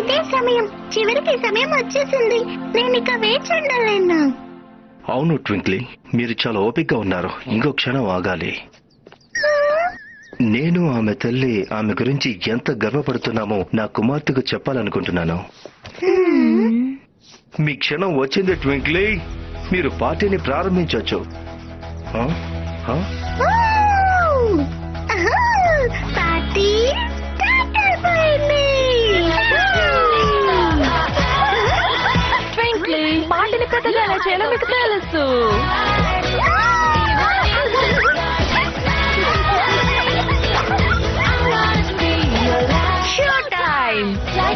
ఇదే సమయం చివరికి సమయం వచ్చేసింది నేను ఇక వేచి ఉండలేను అవును ట్వింక్లీ మీరు చాలా ఓపికగా ఉన్నారు ఇంకో క్షణం ఆగాలి నేను ఆమె తల్లి ఆమె గురించి ఎంత గర్వపడుతున్నామో నా కుమార్తెకు చెప్పాలనుకుంటున్నాను మీ క్షణం వచ్చింది ట్వింక్లీ మీరు పార్టీని ప్రారంభించవచ్చు పార్టీ స్టార్ట్ అయిపోయింది ట్వింక్లీ పాటలు పెద్దగా ఎలా చేయాలో మీకు తెలుసు షో టైం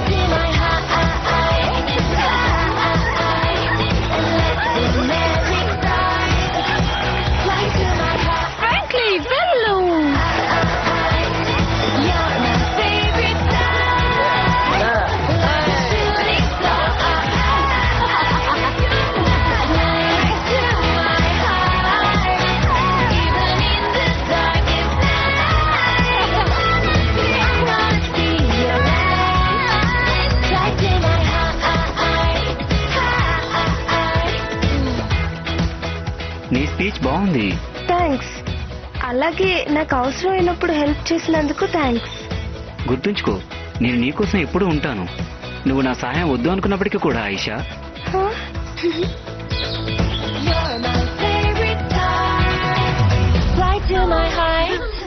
ఫ్రాంక్లీ వెళ్ళు నీ స్పీచ్ బాగుంది థ్యాంక్స్ అలాగే నాకు అవసరం అయినప్పుడు హెల్ప్ చేసినందుకు థ్యాంక్స్ గుర్తుంచుకో నేను నీకోసం ఎప్పుడూ ఉంటాను నువ్వు నా సహాయం వద్దు అనుకున్నప్పటికీ కూడా Ayesha Fly to my heights